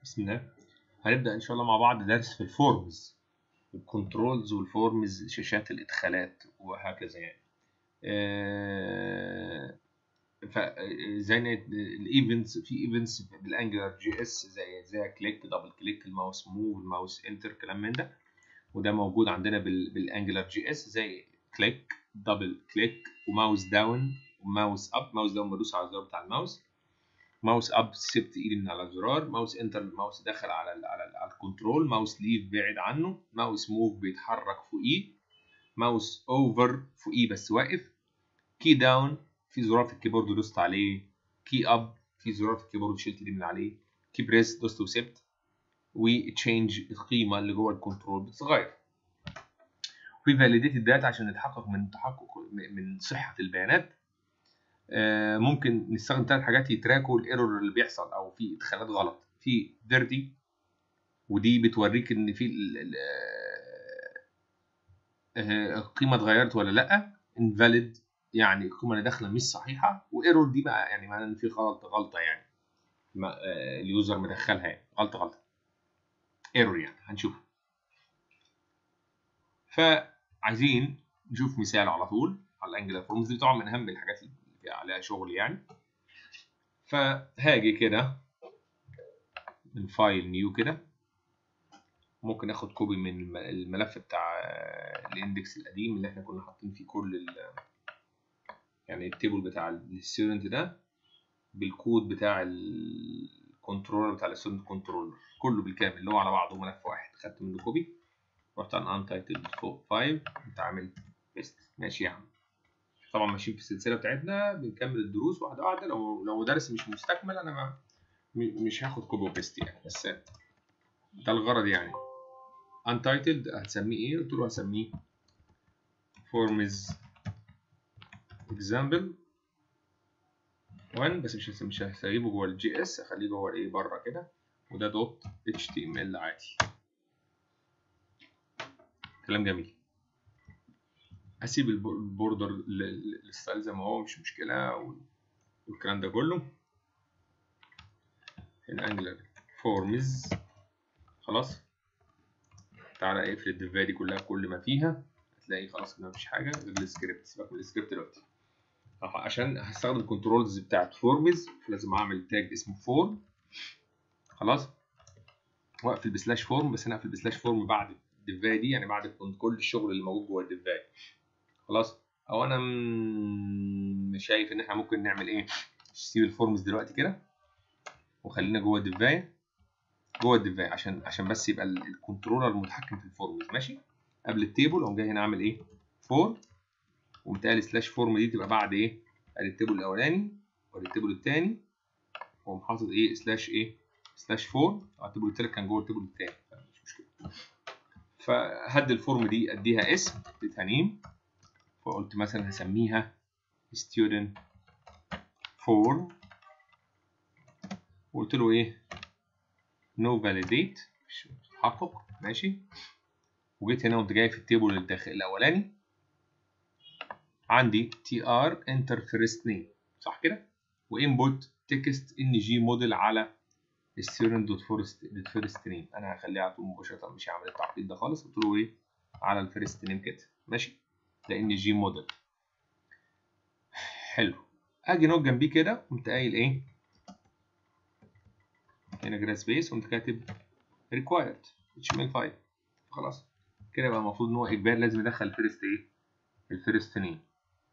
بسم الله هنبدا ان شاء الله مع بعض درس في الفورمز الكنترولز والفورمز شاشات الادخالات وهكذا يعني آه فزي الايفنتس في ايفنتس بالانجلر جي اس زي زي كليك دبل كليك الماوس موف الماوس انتر كلام من ده وده موجود عندنا بالانجلر جي اس زي كليك دبل كليك وماوس داون وماوس اب ماوس داون بدوس على الزرار بتاع الماوس ماوس اب سبت ايدي من على الزرار ماوس انتر الماوس دخل على ال على, ال على الكنترول ماوس ليف بعد عنه ماوس موف بيتحرك فوقيه ماوس اوفر فوقيه بس واقف كي داون في زرار في الكيبورد دوست عليه كي اب في زرار في الكيبورد شلت ايدي من عليه كي بريس دوست وسبت وتشينج القيمه اللي جوه الكنترول بتتغير في فاليديتد داتا عشان نتحقق من تحقق من صحه البيانات ممكن نستخدم ثلاث حاجات يتراكوا الايرور اللي بيحصل او في ادخالات غلط في ديرتي ودي بتوريك ان في القيمه اتغيرت ولا لا انفاليد يعني القيمه اللي داخله مش صحيحه وايرور دي بقى يعني معناه ان في غلط غلطه يعني اليوزر مدخلها يعني غلطه غلطه ايرور يعني هنشوف فعايزين نشوف مثال على طول على الانجلر فورمز دي طبعا من اهم الحاجات اللي عليها شغل يعني فهاجي كده من فايل نيو كده ممكن اخد كوبي من الملف بتاع الاندكس القديم اللي احنا كنا حاطين فيه كل ال يعني التيبل بتاع الستودنت ده بالكود بتاع الكنترولر بتاع الستودنت كنترولر كله بالكامل اللي هو على بعضه ملف واحد خدت منه كوبي رحت على انتايتلد فوق 5 كنت عامل بيست ماشي يا عم طبعا ماشيين في السلسله بتاعتنا بنكمل الدروس واحده واحده لو لو درس مش مستكمل انا ما مش هاخد كوبي وبيست يعني بس ده الغرض يعني untitled هتسميه ايه قلت له هسميه forms example 1 بس مش مش هسيبه جوه الجي اس هخليه جوه ايه بره كده وده دوت اتش تي ام ال عادي كلام جميل هسيب البوردر الستايل زي ما هو مش مشكله والكلام ده كله الانجلر فورمز خلاص تعالى اقفل الدفايه دي كلها كل ما فيها هتلاقي خلاص كده مفيش حاجه غير السكريبت سيبك من السكريبت دلوقتي عشان هستخدم الكنترولز بتاعت فورمز فلازم اعمل تاج اسمه فورم خلاص واقفل بسلاش فورم بس انا اقفل بسلاش فورم بعد الدفايه دي يعني بعد كل الشغل اللي موجود جوه الدفايه خلاص او انا مش شايف ان احنا ممكن نعمل ايه نسيب الفورمز دلوقتي كده وخلينا جوه الدفايه جوه الدفايه عشان عشان بس يبقى الكنترولر متحكم في الفورمز ماشي قبل التيبل اقوم جاي هنا اعمل ايه فور ومتهيألي سلاش فورم دي تبقى بعد ايه ادي التيبل الاولاني وادي التيبل الثاني واقوم حاطط ايه سلاش ايه سلاش فور التيبل التالت كان جوه التيبل الثاني مش مشكله فهدي الفورم دي اديها اسم اديتها نيم فقلت مثلا هسميها student form وقلت له ايه no validate مش تحقق ماشي وجيت هنا وانت جاي في التيبل الداخل الاولاني عندي tr enter first name صح كده وinput text ng موديل على student دوت فورست نيم انا هخليها على طول مباشره مش هعمل التعقيد ده خالص قلت له ايه على الفيرست نيم كده ماشي ده ان جي موديل حلو اجي نوت جنبيه كده قمت قايل ايه هنا كده سبيس قمت كاتب required html5 خلاص كده بقى المفروض ان هو اجباري لازم يدخل الفيرست ايه الفيرست نيم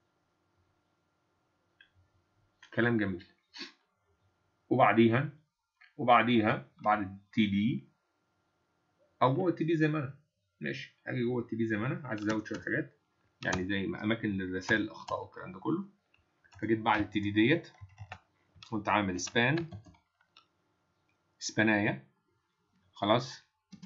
كلام جميل وبعديها وبعديها بعد التي دي او جوه التي دي زي ما انا ماشي هاجي جوه التي دي زي ما انا عايز ازود شويه حاجات يعني زي اماكن الرسائل الاخطاء والكلام ده كله فجيت بعد التي دي ديت كنت عامل سبان سبانايه خلاص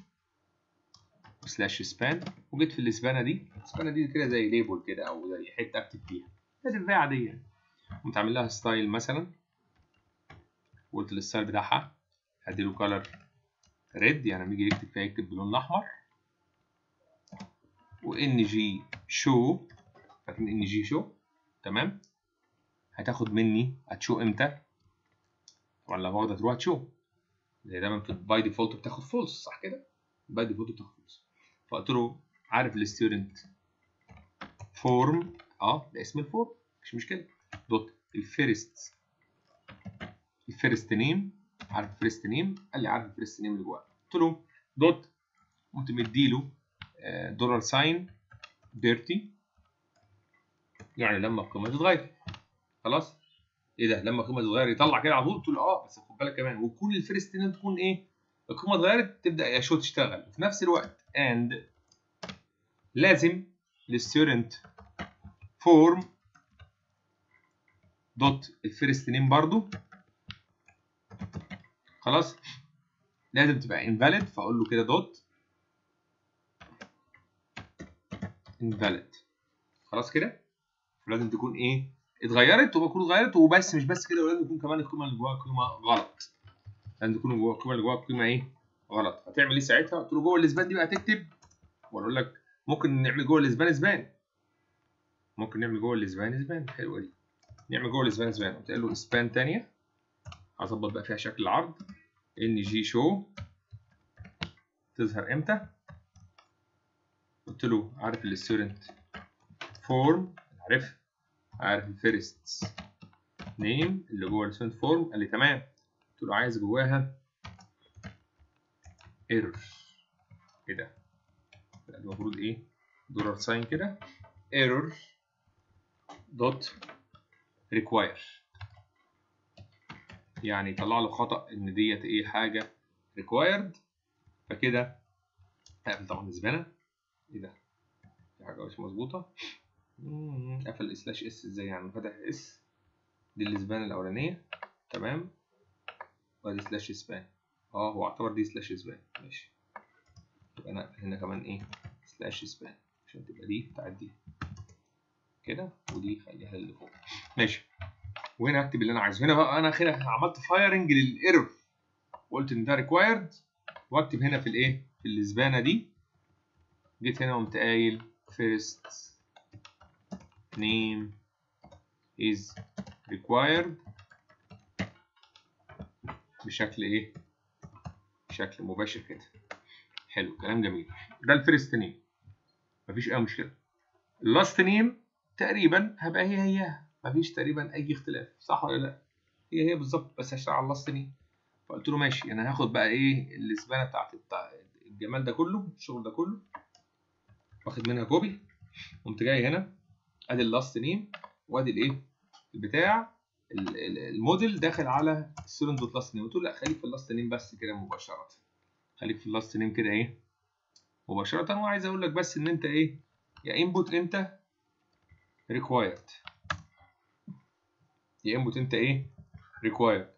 سلاش سبان وجيت في السبانه دي السبانه دي كده زي ليبل كده او زي حته اكتب فيها لازم فيها عاديه قمت عامل لها ستايل مثلا وقلت الستايل بتاعها هديله كولر ريد يعني لما يجي يكتب فيها يكتب باللون الاحمر وان جي شو فاكرين ان جي شو تمام هتاخد مني هتشو امتى طبعا لو واخده تروح تشو زي دايما باي ديفولت بتاخد فولس صح كده باي ديفولت بتاخد فولس فقلت له عارف الستودنت فورم اه ده اسم الفورم مش مشكله دوت الفيرست الفيرست نيم عارف الفيرست نيم قال لي عارف الفيرست نيم اللي جواه قلت له دوت قمت مديله دولار ساين ديرتي يعني لما القيمه تتغير خلاص ايه ده لما القيمه تتغير يطلع كده على طول قلت له اه بس خد بالك كمان وتكون الفيرست نيم تكون ايه القيمه اتغيرت تبدا يا شو تشتغل وفي نفس الوقت اند لازم الستودنت فورم دوت الفيرست نيم برضو خلاص لازم تبقى invalid فاقول له كده دوت invalid خلاص كده لازم تكون ايه اتغيرت وبكون اتغيرت وبس مش بس كده ولازم يكون كمان القيمه اللي جواها قيمه غلط لازم تكون جواها القيمه اللي جواها قيمه ايه غلط هتعمل ايه ساعتها قلت له جوه الاسبان دي بقى تكتب واقول لك ممكن نعمل جوه الاسبان اسبان ممكن نعمل جوه الاسبان اسبان حلوه دي نعمل جوه الاسبان اسبان قلت له اسبان ثانيه هظبط بقى فيها شكل العرض ان جي شو تظهر امتى قلت له عارف الستودنت فورم عارف عارف الفيرست نيم اللي جوه الستودنت فورم قال لي تمام قلت له عايز جواها ايرور ايه ده المفروض ايه دولار ساين كده ايرور دوت ريكواير يعني طلع له خطأ إن ديت إيه حاجة required فكده هقفل طبعا الزبالة إيه ده؟ في حاجة مش مظبوطة قفل سلاش اس إزاي يعني فتح اس دي الزبالة الأولانية تمام وادي سلاش سبان اه هو اعتبر دي سلاش سبان ماشي يبقى أنا هنا كمان إيه سلاش سبان عشان تبقى دي بتاعت دي كده ودي خليها اللي فوق ماشي وهنا هكتب اللي انا عايزه هنا بقى انا كده عملت فايرنج للايرور وقلت ان ده ريكوايرد واكتب هنا في الايه في الزبانه دي جيت هنا وقمت قايل first name is required بشكل ايه بشكل مباشر كده حلو كلام جميل ده الفيرست نيم مفيش اي مشكله اللاست نيم تقريبا هبقى هي هيها مفيش تقريبا اي اختلاف صح ولا لا هي هي بالظبط بس هشتغل على اللاست نيم فقلت له ماشي انا هاخد بقى ايه الاسبانه بتاعت بتاع الجمال ده كله الشغل ده كله واخد منها كوبي قمت جاي هنا ادي اللاست نيم وادي الايه البتاع الموديل داخل على الستودنت دوت لاست نيم قلت له لا خليك في اللاست نيم بس كده مباشره خليك في اللاست نيم كده ايه مباشره وعايز اقول لك بس ان انت ايه يا انبوت انت ريكوايرد يا انبوت انت ايه ريكوايرد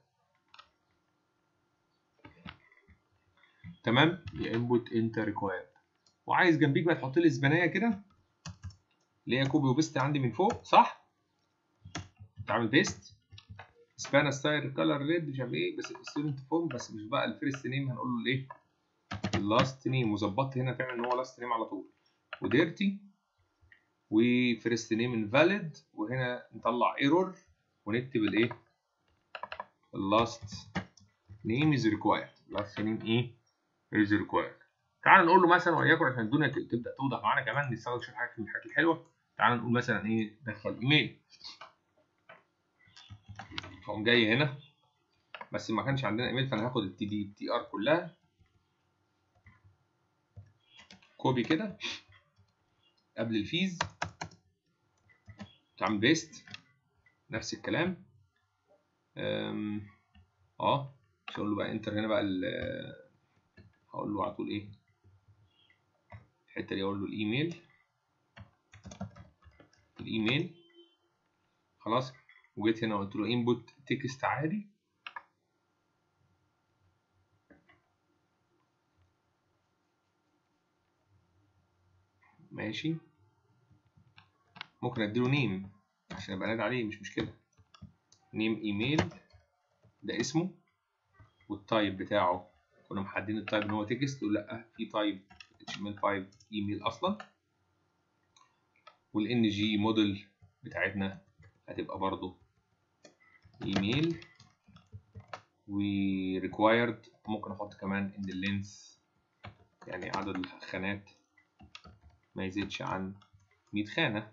تمام يا انبوت انت ريكوايرد وعايز جنبيك بقى تحط لي اسبانيه كده اللي هي كوبي وبيست عندي من فوق صح تعمل بيست سبانا ستايل كلر ريد مش عارف ايه بس الستودنت فورم بس مش بقى الفيرست نيم هنقول له الايه اللاست نيم وظبطت هنا فعلا ان هو لاست نيم على طول وديرتي وفيرست نيم انفاليد وهنا نطلع ايرور ونكتب الايه اللاست نيم از ريكوايرد لاست نيم ايه از ريكوايرد تعال نقول له مثلا وليكن عشان الدنيا تبدا توضح معانا كمان نستخدم شويه حاجات من الحاجات الحلوه تعال نقول مثلا ايه دخل ايميل فقوم جاي هنا بس ما كانش عندنا ايميل فانا هاخد التي دي تي ار كلها كوبي كده قبل الفيز تعمل بيست نفس الكلام أم. اه مش هقول له بقى انتر هنا بقى هقول له على طول ايه الحته دي اقول له الايميل الايميل خلاص وجيت هنا قلت له انبوت تكست عادي ماشي ممكن اديله نيم عشان ابقى نادي عليه مش مشكله نيم ايميل ده اسمه والتايب بتاعه كنا محددين التايب ان هو تكست ولا لا في تايب HTML5 ايميل اصلا والان جي موديل بتاعتنا هتبقى برضو ايميل و required ممكن احط كمان ان اللينس يعني عدد الخانات ما يزيدش عن 100 خانة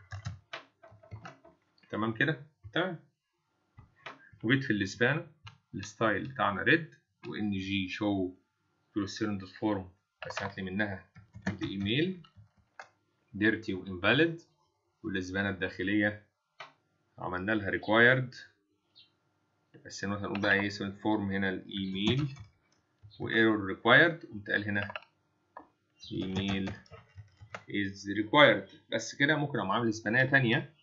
تمام كده تمام وجيت في الاسبان الستايل بتاعنا ريد وان جي شو بروسيرند فورم بس هات لي منها الايميل ديرتي وانفاليد والاسبانة الداخلية عملنا لها required بس مثلا نقول بقى ايه فورم هنا الايميل وايرور required قمت قال هنا ايميل is required بس كده ممكن اقوم عامل اسبانية تانية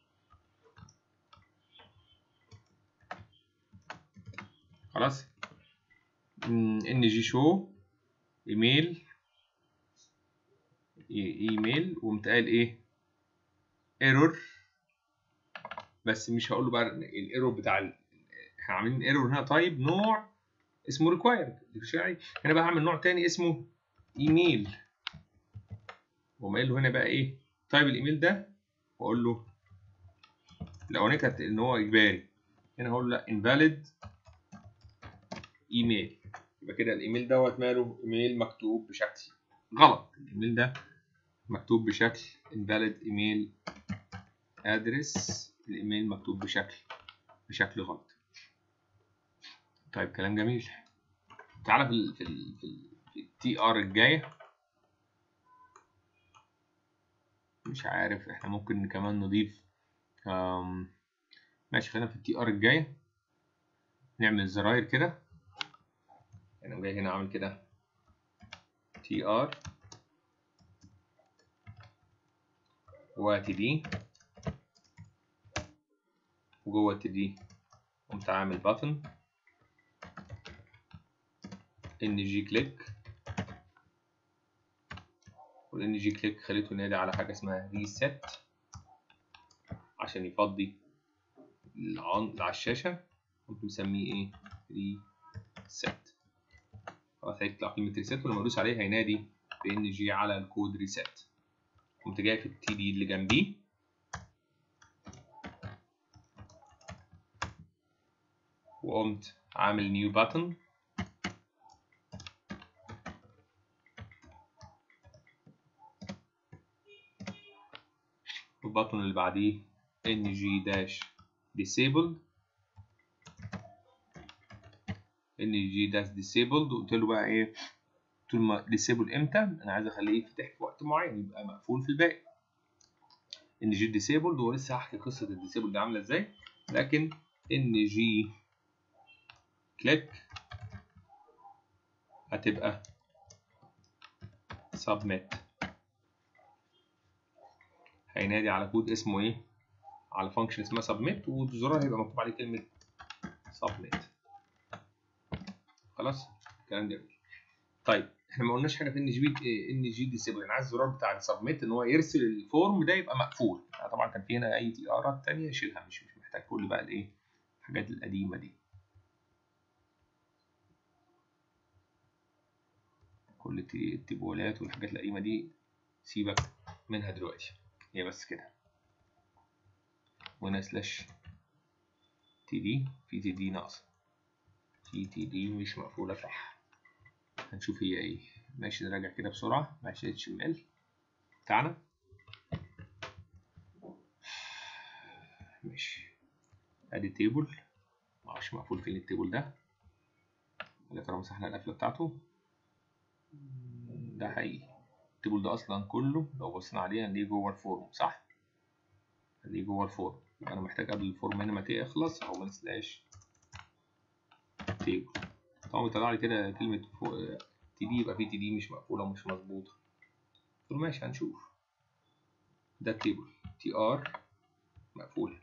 خلاص ان جي شو ايميل ايميل وقمت قال ايه ايرور بس مش هقول له بقى الايرور بتاع ال... احنا عاملين ايرور هنا تايب نوع اسمه ريكوايرد هنا بقى هعمل نوع تاني اسمه ايميل وما قايل له هنا بقى ايه تايب الايميل ده واقول له الاولانيه كانت ان هو اجباري هنا هقول له لا invalid ايميل يبقى كده الايميل دوت ماله ايميل مكتوب بشكل غلط الايميل ده مكتوب بشكل invalid email address الايميل مكتوب بشكل بشكل غلط طيب كلام جميل تعالى في ال في ال في ال في التي ار الجايه مش عارف احنا ممكن كمان نضيف أم ماشي خلينا في التي ار الجايه نعمل زراير كده انا جاي هنا اعمل كده تي ار وتي دي وجوه التي دي قمت عامل باتن ان جي كليك والان جي كليك خليته ينادي على حاجه اسمها ريست عشان يفضي العن... على الشاشه قمت مسميه ايه ريست خلاص هيطلع كلمه ريست ولما ادوس عليه هينادي بان جي على الكود ريست قمت جاي في التي دي اللي جنبيه وقمت عامل نيو باتن البطن اللي بعديه ان جي داش disabled ان جي داش disabled وقلت له بقى ايه طول ما disable امتى انا عايز اخليه يفتح في وقت معين يبقى مقفول في الباقي ان جي disabled ولسه هحكي قصه الديسيبل دي عامله ازاي لكن ان جي كليك هتبقى submit هينادي على كود اسمه ايه على فانكشن اسمها submit والزرار هيبقى مكتوب عليه كلمه submit خلاص الكلام جميل طيب احنا ما قلناش حاجه في ان جي ان جي ديسيبل انا عايز الزرار بتاع السبميت ان هو يرسل الفورم ده يبقى مقفول طبعا كان في هنا اي تي ارات ثانيه شيلها مش مش محتاج كل بقى الايه الحاجات القديمه دي كل التبولات والحاجات القديمه دي سيبك منها دلوقتي هي بس كده وهنا سلاش تي دي في تي دي ناقصه تي تي دي مش مقفوله صح هنشوف هي ايه ماشي نراجع كده بسرعه ماشي اتش ام ال بتاعنا ماشي ادي تيبل معرفش مقفول فين التيبل ده ولا ترى مسحنا القفله بتاعته ده حقيقي التيبل ده اصلا كله لو بصينا عليه هنلاقيه جوه الفورم صح هنلاقيه جوه الفورم يبقى انا محتاج قبل الفورم هنا ما تخلص او ما نسلاش تيبل طبعا بيطلع لي كده كلمه تي دي يبقى في تي دي مش مقفوله ومش مظبوطه قلت له ماشي هنشوف ده التيبل تي ار مقفوله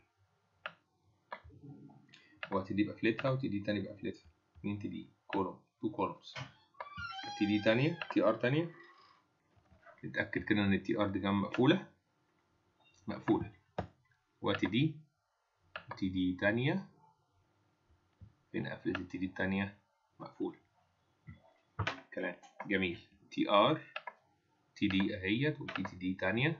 وتي دي بقفلتها وتي دي تاني بقفلتها اتنين تي دي كولوم تو كولومز تي دي تانية تي ار تانية نتأكد كده إن التي ار دي كمان مقفولة مقفولة وتي دي تي دي تانية فين قفلة التي دي التانية مقفولة كلام جميل تي ار تي دي اهيت وفي تي دي تانية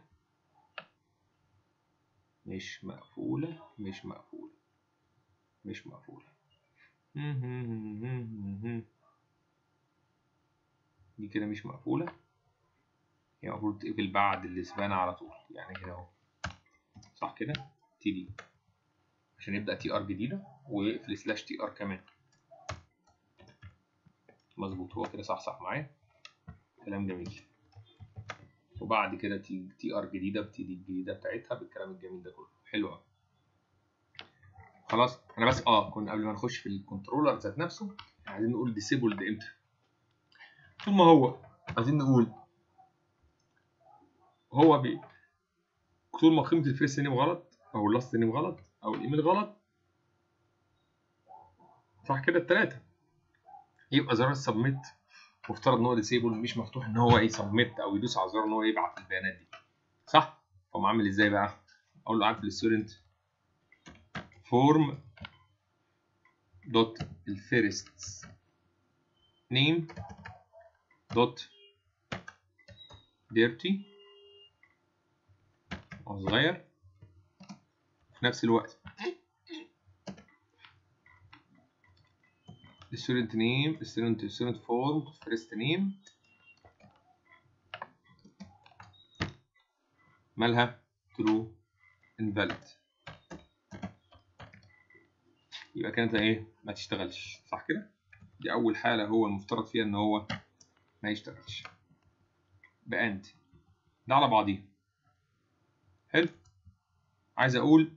مش مقفولة مش مقفولة مش مقفولة دي كده مش مقفولة هي المفروض تقفل بعد الاسبان على طول يعني هنا اهو صح كده تي دي عشان يبدأ تي ار جديدة ويقفل سلاش تي ار كمان مظبوط هو كده صح صح معايا كلام جميل وبعد كده تي تي ار جديدة بتي دي الجديدة بتاعتها بالكلام الجميل ده كله حلو قوي خلاص انا بس اه كنا قبل ما نخش في الكنترولر ذات نفسه عايزين نقول ديسيبلد امتى طول ما هو عايزين نقول هو بي طول ما قيمه الفيرست نيم غلط او اللاست نيم غلط او الايميل غلط صح كده التلاته يبقى زرار السبميت مفترض ان هو ديسيبل مش مفتوح ان هو يسبميت او يدوس على الزرار ان هو يبعت البيانات دي صح فقوم عامل ازاي بقى اقول له عارف الستودنت فورم دوت الفيرست نيم دوت ديرتي او صغير في نفس الوقت student name student student form first name مالها true invalid يبقى كانت ايه ما تشتغلش صح كده دي اول حاله هو المفترض فيها ان هو ما يشتغلش باند ده على بعضيه حلو عايز اقول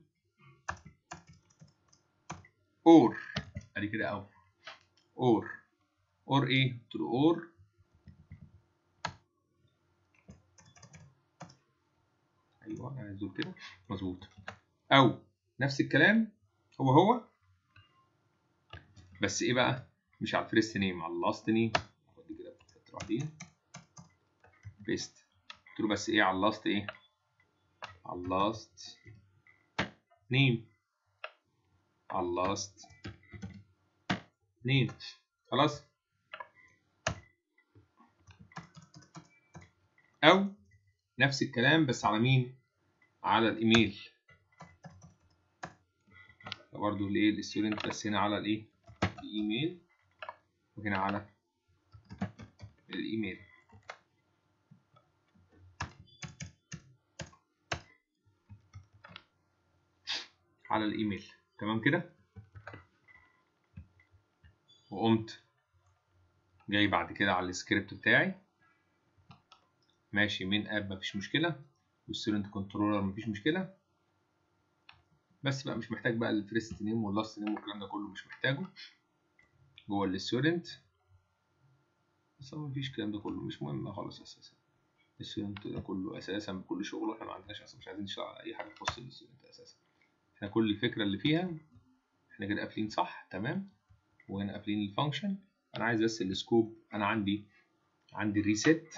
اور ادي كده او اور اور ايه ترو اور ايوه انا عايز دول كده مظبوط او نفس الكلام هو هو بس ايه بقى مش على الفيرست نيم على اللاست نيم خد كده تروح دي بيست قلت له بس ايه على اللاست ايه على اللاست نيم على اللاست نيم خلاص او نفس الكلام بس على مين على الايميل برضه الايه الستودنت بس هنا على الايه الايميل وهنا على الايميل على الايميل تمام كده وقمت جاي بعد كده على السكريبت بتاعي ماشي من اب مفيش مشكله والستودنت كنترولر مفيش مشكله بس بقى مش محتاج بقى الفيرست نيم واللاست نيم والكلام ده كله مش محتاجه جوه الستودنت بس مفيش الكلام ده كله مش مهم خالص اساسا الستودنت ده كله اساسا بكل شغله احنا ما عندناش اصلا مش عايزين نشتغل على اي حاجه تخص الستودنت اساسا احنا كل الفكره اللي فيها احنا كده قافلين صح تمام وهنا قافلين الفانكشن انا عايز بس السكوب انا عندي عندي الريسيت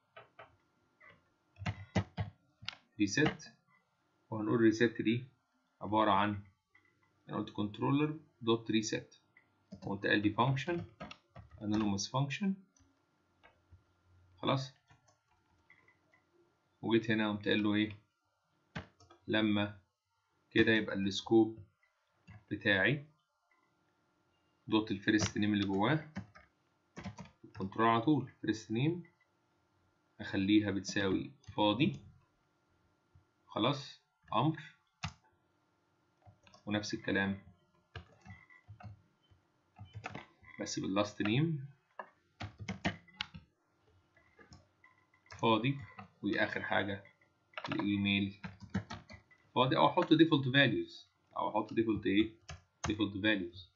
ريسيت وهنقول ريسيت دي عبارة عن أنا قلت controller dot reset وقلت قال دي function anonymous function خلاص وجيت هنا قمت قايل له إيه لما كده يبقى السكوب بتاعي دوت الفيرست نيم اللي جواه الكنترول على طول فيرست نيم أخليها بتساوي فاضي خلاص أمر ونفس الكلام بس باللاست نيم فاضي واخر حاجه الايميل فاضي او احط ديفولت فاليوز او احط ديفولت ايه ديفولت فاليوز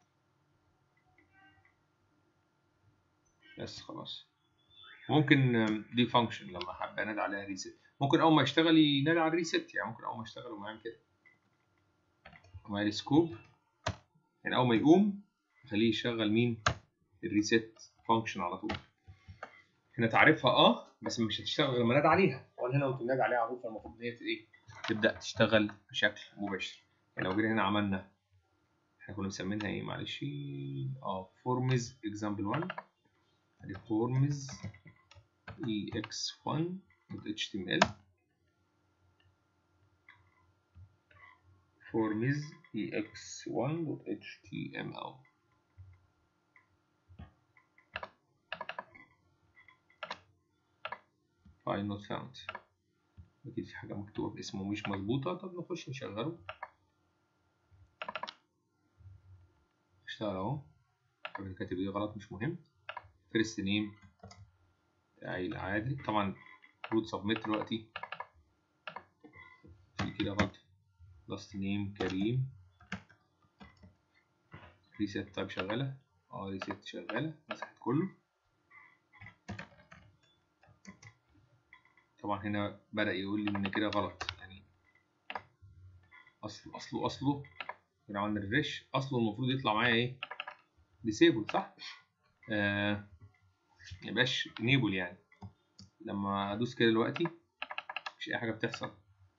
بس خلاص ممكن دي فانكشن لما حابب انادي عليها ريست ممكن اول ما يشتغل ينادي على الريست يعني ممكن اول ما يشتغل وما يعمل كده ومعايا السكوب يعني اول ما يقوم اخليه يشغل مين الريست فانكشن على طول هنا تعرفها اه بس مش هتشتغل غير لما نادي عليها وانا هنا قلت نادي عليها على طول فالمفروض ان هي ايه تبدا تشتغل بشكل مباشر يعني لو جينا هنا عملنا احنا كنا مسمينها ايه معلش اه فورمز اكزامبل 1 ادي فورمز اي اكس 1 دوت اتش تي ام ال forms ex1.html فايل نوت فاوند اكيد في حاجه مكتوبه باسمه مش مظبوطه طب نخش نشغله اشتغل اهو الراجل كاتب ايه غلط مش مهم فيرست نيم بتاعي العادي طبعا المفروض سبميت دلوقتي في كده غلط لاست نيم كريم ريسيت طيب شغالة اه ريسيت شغالة مسحت كله طبعا هنا بدأ يقول لي ان كده غلط يعني اصله اصله اصله لو عملنا ريفريش اصله المفروض يطلع معايا ايه ديسيبل صح آه ميبقاش انيبل يعني لما ادوس كده دلوقتي مفيش اي حاجه بتحصل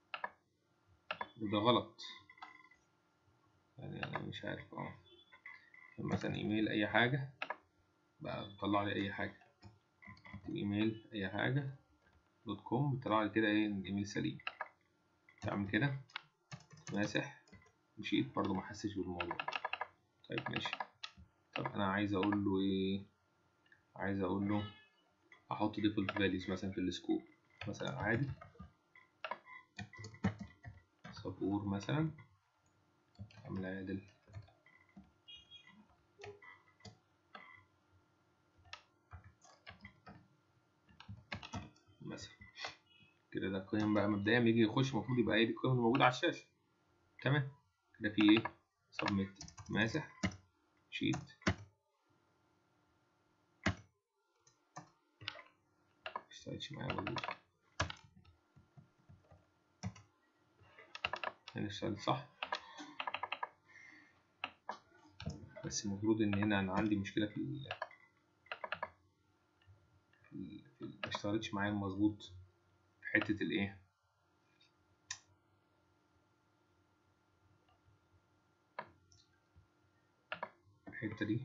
وده غلط يعني انا مش عارف اه مثلا ايميل اي حاجه بقى طلع لي اي حاجه ايميل اي حاجه دوت كوم بيطلع لي كده ايه الايميل سليم تعمل كده ماسح مشيت برضو ما حسش بالموضوع طيب ماشي طب انا عايز اقول له ايه عايز اقول له احط ديفولت فاليوز مثلا في السكوب مثلا عادي صبور مثلا اعمل عادل مثلا كده ده القيم بقى مبدئيا بيجي يخش المفروض يبقى ايه دي القيم اللي موجوده على الشاشه تمام كده في ايه سبميت ماسح شيت اشتغلتش معايا مظبوط هنا اشتغلت صح بس المفروض ان هنا انا عندي مشكله في ال في ال في ال- ما اشتغلتش معايا مظبوط في حته الايه الحته دي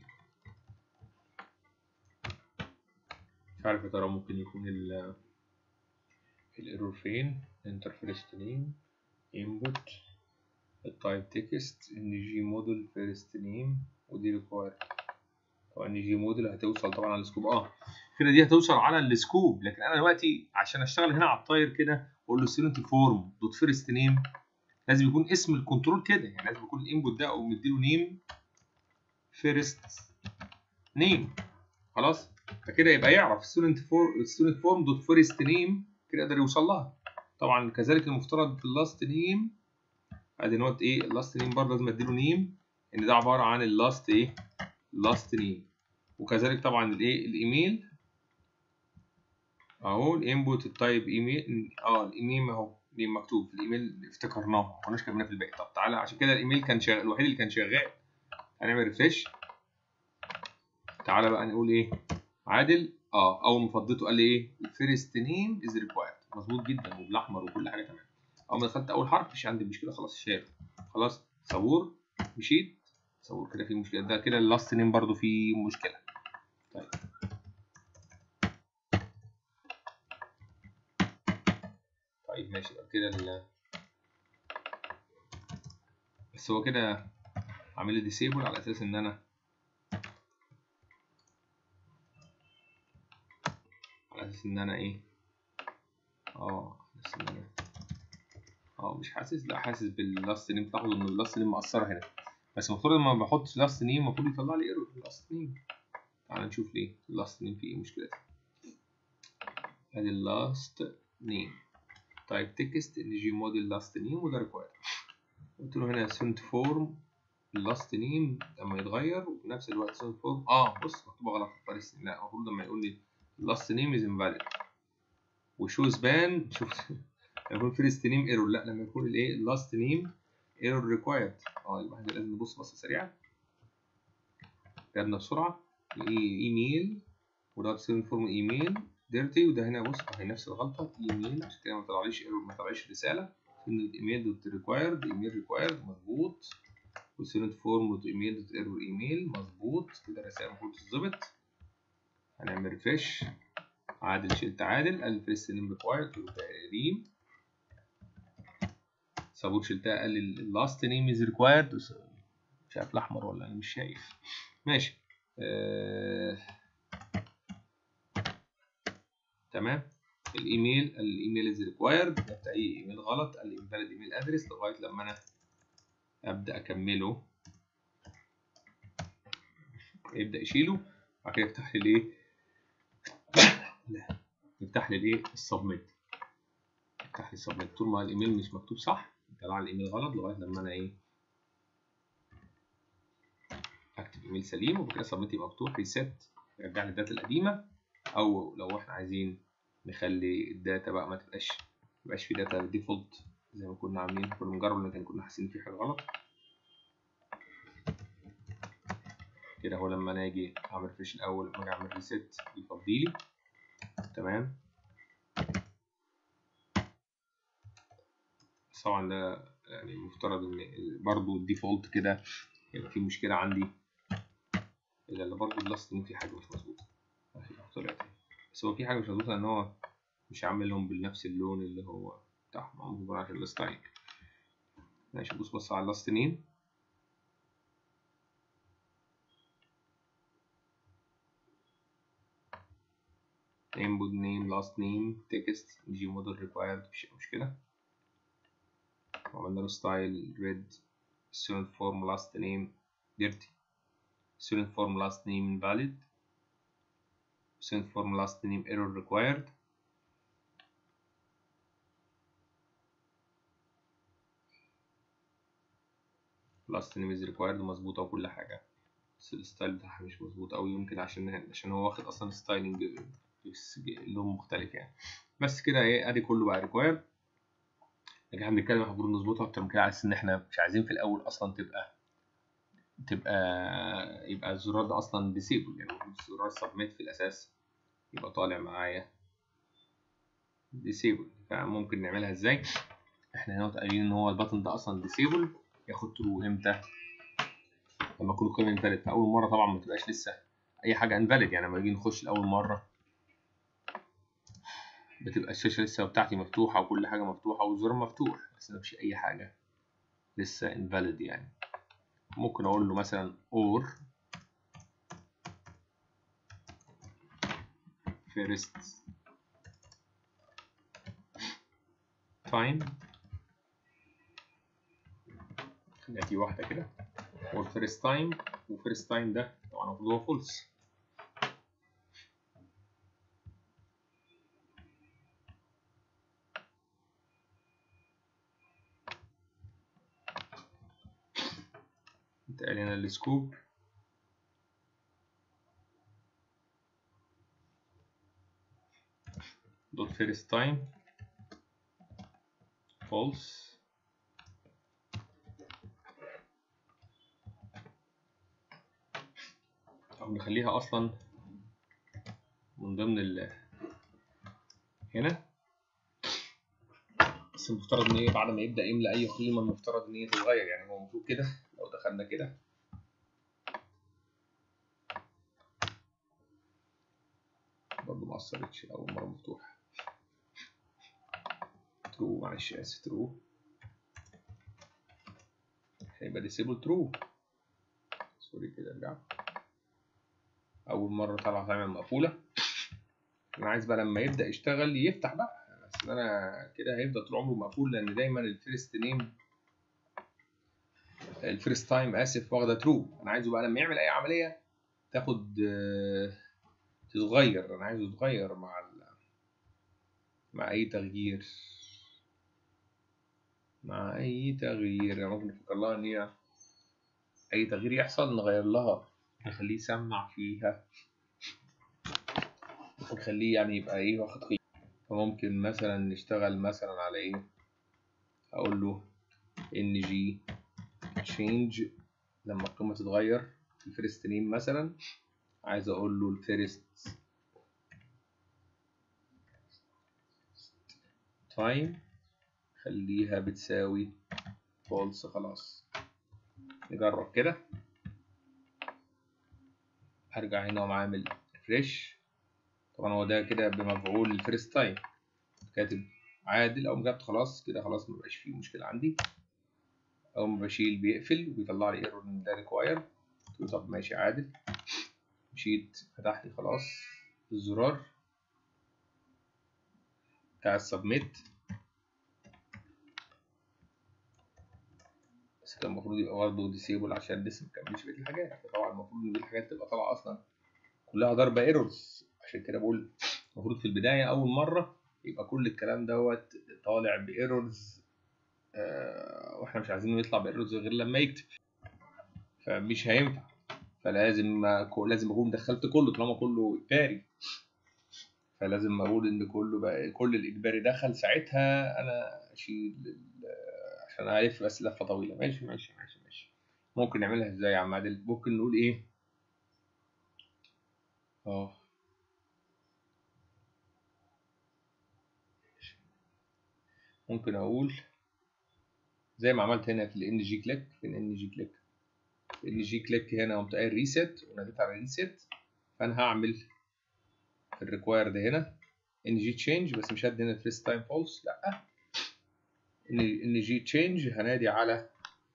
مش عارف يا ترى ممكن يكون ال الايرور فين انتر فيرست نيم input التايب تكست ان جي موديل فيرست نيم ودي ريكواير طبعا ان جي موديل هتوصل طبعا على السكوب اه كده دي هتوصل على السكوب لكن انا دلوقتي عشان اشتغل هنا على الطاير كده اقول له ستودنت فورم دوت فيرست نيم لازم يكون اسم الكنترول كده يعني لازم يكون الانبوت ده او مديله نيم فيرست نيم خلاص فكده يبقى يعرف ستودنت فور ستودنت فورم دوت فيرست نيم كده يقدر يوصل لها طبعا كذلك المفترض في اللاست نيم ادي نوت ايه اللاست نيم برضه لازم اديله نيم ان ده عباره عن اللاست ايه لاست نيم وكذلك طبعا الايه الايميل اهو الانبوت التايب ايميل اه الايميل اهو دي مكتوب في الايميل افتكرناه ما كناش كتبناه في الباقي طب تعالى عشان كده الايميل كان شغال الوحيد اللي كان شغال هنعمل ريفريش تعالى بقى نقول ايه عادل اه اول ما فضيته قال لي ايه الفيرست نيم از ريكوايرد مظبوط جدا وبالاحمر وكل حاجه تمام اول ما دخلت اول حرف مش عندي مشكله خلاص شال خلاص صبور مشيت صبور كده في مشكله ده كده اللاست نيم برضو فيه مشكله طيب طيب ماشي يبقى كده ال بس هو كده عامل لي ديسيبل على اساس ان انا على اساس ان انا ايه اه على اساس ان انا اه مش حاسس لا حاسس باللاست نيم تلاحظوا ان اللاست نيم مأثرة هنا بس المفروض لما بحط لاست نيم المفروض يطلع لي ايرور في اللاست نيم تعال نشوف ليه اللاست نيم فيه ايه مشكلة ادي اللاست نيم تايب تكست ان جي موديل لاست نيم وده ريكواير قلت له هنا سنت فورم اللاست نيم لما يتغير وفي نفس الوقت سنت فورم اه بص مكتوبه غلط في الفارس لا المفروض لما يقول لي اللاست نيم از انفاليد وشوز بان شوف لما يكون فيرست نيم ايرور لا لما يكون الايه اللاست نيم ايرور ريكوايرد اه يبقى احنا لازم نبص بصه سريعه كتبنا بسرعه ايميل وده سنت فورم ايميل ديرتي وده هنا بص اهي نفس الغلطه ايميل عشان كده ما طلعليش ايرور ما طلعليش رساله ان الايميل دوت ريكوايرد ايميل ريكوايرد مظبوط وسيلنت فورم دوت ايميل دوت ايرور ايميل مظبوط كده الرسائل المفروض تتظبط هنعمل ريفريش عادل شلت عادل قال فيرست نيم ريكوايرد تقريب صابور شلتها قال اللاست نيم از ريكوايرد مش عارف الاحمر ولا انا مش شايف ماشي آه... تمام الايميل الايميل از ريكوايرد جبت اي ايميل غلط قال لي انفاليد ايميل ادرس لغايه لما انا ابدا اكمله يبدا يشيله بعد كده يفتح لي الايه يفتح لي الايه السبميت يفتح لي السبميت طول ما الايميل مش مكتوب صح طلع لي ايميل غلط لغايه لما انا ايه اكتب ايميل سليم وبعد كده سبميت يبقى مفتوح ريسيت يرجع لي الداتا القديمه او لو احنا عايزين نخلي الداتا بقى ما تبقاش ما يبقاش في داتا ديفولت زي ما كنا عاملين كنا بنجرب ان كنا حاسين في حاجه غلط كده هو لما انا اجي اعمل فريش الاول لما اجي اعمل ريسيت يفضي لي تمام بس طبعا ده يعني المفترض ان برضو الديفولت كده يبقى في مشكله عندي الا اللي برضو اللاست في حاجه مش مظبوطه طلعت بس هو في حاجه مش مظبوطه ان هو مش عاملهم بنفس اللون اللي هو بتاعهم معمول عشان الستايل ماشي بص بص على اللاست نيم input name last name text g model required مفيش مشكلة وعملنا له style red student form last name dirty student form last name invalid student form last name error required last name is required مظبوطة وكل حاجة بس الستايل بتاعها مش مظبوط أوي يمكن عشان عشان هو واخد أصلا ستايلنج لون مختلف يعني بس كده ايه ادي كله بقى ريكوايرد لكن احنا بنتكلم المفروض نظبطها اكتر من كده على ان احنا مش عايزين في الاول اصلا تبقى تبقى يبقى الزرار ده اصلا ديسيبل يعني زرار سبميت في الاساس يبقى طالع معايا ديسيبل فممكن نعملها ازاي احنا هنا قايلين ان هو البطن ده اصلا ديسيبل ياخد ترو امتى لما يكون القيمه انفاليد فاول مره طبعا ما تبقاش لسه اي حاجه انفاليد يعني لما نيجي نخش لاول مره بتبقى الشاشة لسه بتاعتي مفتوحة وكل حاجة مفتوحة والزرار مفتوح بس مفيش أي حاجة لسه invalid يعني ممكن أقول له مثلا or first time خليها دي واحدة كده or first time و first time ده طبعا المفروض هو false انتقل هنا السكوب دوت فيرست تايم فولس او نخليها اصلا من ضمن ال هنا بس المفترض ان هي بعد ما يبدا يملى اي قيمه المفترض ان هي تتغير يعني هو المفروض كده لو دخلنا كده برضه ما اثرتش اول مره مفتوح ترو معلش اسف ترو هيبقى ديسيبل ترو سوري كده ارجع اول مره طالعه تعمل مقفوله انا عايز بقى لما يبدا يشتغل يفتح بقى بس انا كده هيفضل طول عمره مقفول لان دايما الفيرست نيم الفيرست تايم اسف واخده ترو انا عايزه بقى لما يعمل اي عمليه تاخد تتغير انا عايزه يتغير مع ال... مع اي تغيير مع اي تغيير يعني ممكن نفكر لها ان هي اي تغيير يحصل نغير لها نخليه يسمع فيها ونخليه يعني يبقى ايه واخد قيمه فممكن مثلا نشتغل مثلا على ايه اقول له ان جي change لما القيمة تتغير في الفيرست نيم مثلا عايز اقول له الفيرست تايم خليها بتساوي فولس خلاص نجرب كده هرجع هنا وعامل ريفريش طبعا هو ده كده بمفعول الفيرست تايم كاتب عادل او مجابت خلاص كده خلاص مبقاش فيه مشكلة عندي اول ما بشيل بيقفل وبيطلع لي ايرور ان ده ريكواير قلت له طب ماشي عادل مشيت فتح لي خلاص الزرار بتاع السبميت بس كان المفروض يبقى برضه ديسيبل عشان لسه مكملش بقيه الحاجات طبعا المفروض ان دي الحاجات تبقى طالعه اصلا كلها ضربه ايرورز عشان كده بقول المفروض في البدايه اول مره يبقى كل الكلام دوت طالع بايرورز آه واحنا مش عايزينه يطلع بايرورز غير لما يكتب فمش هينفع فلازم لازم اكون دخلت كله طالما كله اجباري فلازم اقول ان كله بقى كل الاجباري دخل ساعتها انا اشيل عشان الف بس لفه طويله ماشي ماشي ماشي ماشي ممكن نعملها ازاي يا عم عادل ممكن نقول ايه اه ممكن اقول زي ما عملت هنا في الان جي كليك في الان جي كليك في الان جي كليك هنا قمت قايل ريست وناديت على ريست فانا هعمل في الريكوايرد هنا ان جي تشينج بس مش هدي هنا فيرست تايم فولس لا ان ان جي تشينج هنادي على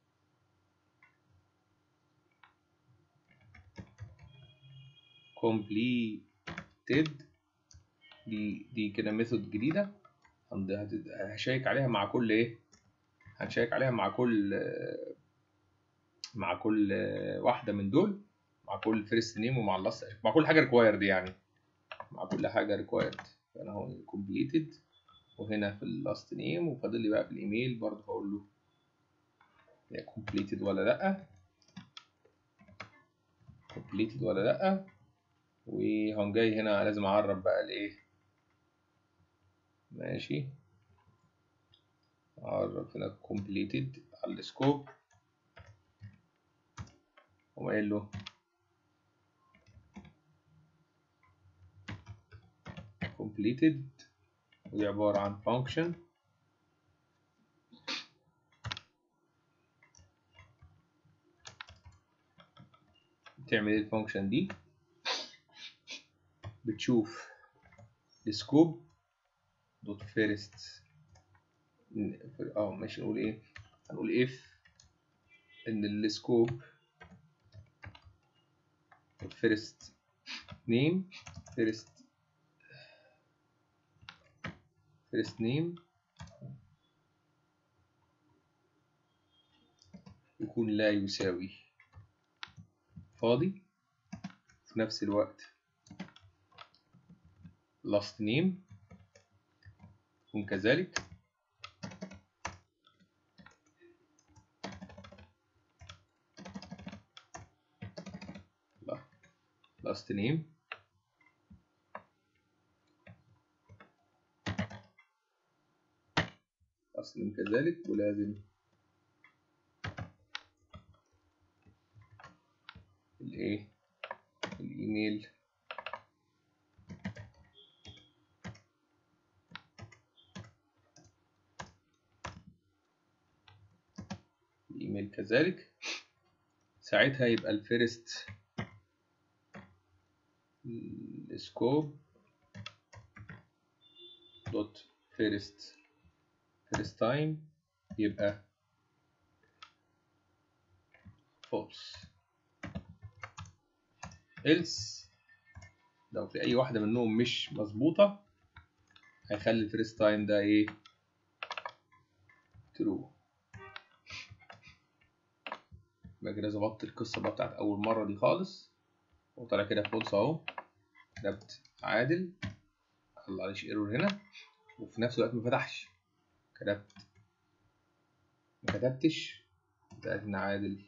completed دي دي كده ميثود جديده هشيك عليها مع كل ايه هنشيك عليها مع كل مع كل واحده من دول مع كل فيرست نيم ومع اللاست مع كل حاجه ريكوايرد يعني مع كل حاجه ريكوايرد فانا هو completed وهنا في اللاست نيم وفاضل لي بقى في الايميل برضه هقول له هي completed ولا لا completed ولا لا وهقوم جاي هنا لازم اعرف بقى الايه ماشي اعرف هنا completed على السكوب وقايل له completed ودي عبارة عن function بتعمل ايه الفانكشن دي بتشوف السكوب دوت فيرست اه ماشي نقول ايه هنقول اف ان السكوب فيرست نيم فيرست first name يكون لا يساوي فاضي في نفس الوقت last name يكون كذلك last name أصل كذلك ولازم الايه الايميل الايميل كذلك ساعتها يبقى الفيرست سكوب دوت فيرست first time يبقى false else لو في أي واحدة منهم مش مظبوطة هيخلي الفيرست تايم ده إيه true يبقى كده ظبطت القصة بقى بتاعت أول مرة دي خالص وطلع كده فولس أهو كتبت عادل مطلعليش ايرور هنا وفي نفس الوقت مفتحش كتبت ما كتبتش بتاعت ان عادل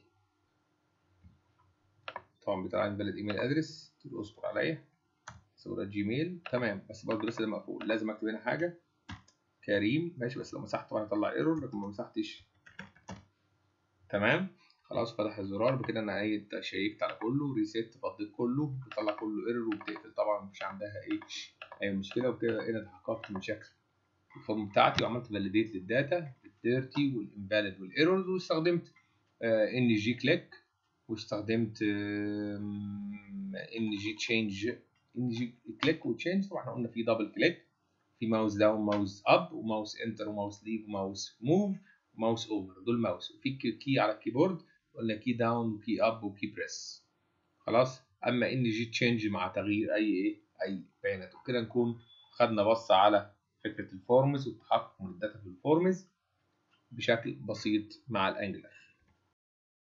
طبعا بتاع انفاليد ايميل ادرس تقول اصبر عليا صورة جيميل تمام بس برضه لسه ده مقفول لازم اكتب هنا حاجة كريم ماشي بس لو مسحت طبعا هيطلع ايرور لكن ما مسحتش تمام خلاص فتح الزرار بكده انا ايه شيكت على كله ريسيت فضيت كله بيطلع كله ايرور وبتقفل طبعا مش عندها ايه اي مشكله وكده انا تحققت من شكل الفورم بتاعتي وعملت فاليديت للداتا الديرتي والانفاليد والايرورز واستخدمت ان جي كليك واستخدمت ان جي تشينج ان جي كليك وتشينج طبعا احنا قلنا في دبل كليك في ماوس داون ماوس اب وماوس انتر وماوس ليف وماوس موف وماوس اوفر دول ماوس وفي كي على الكيبورد قلنا كي داون وكي اب وكي بريس خلاص اما ان جي تشينج مع تغيير اي ايه اي بيانات وكده نكون خدنا بصه على فكره الفورمز والتحقق من الداتا في الفورمز بشكل بسيط مع الانجلر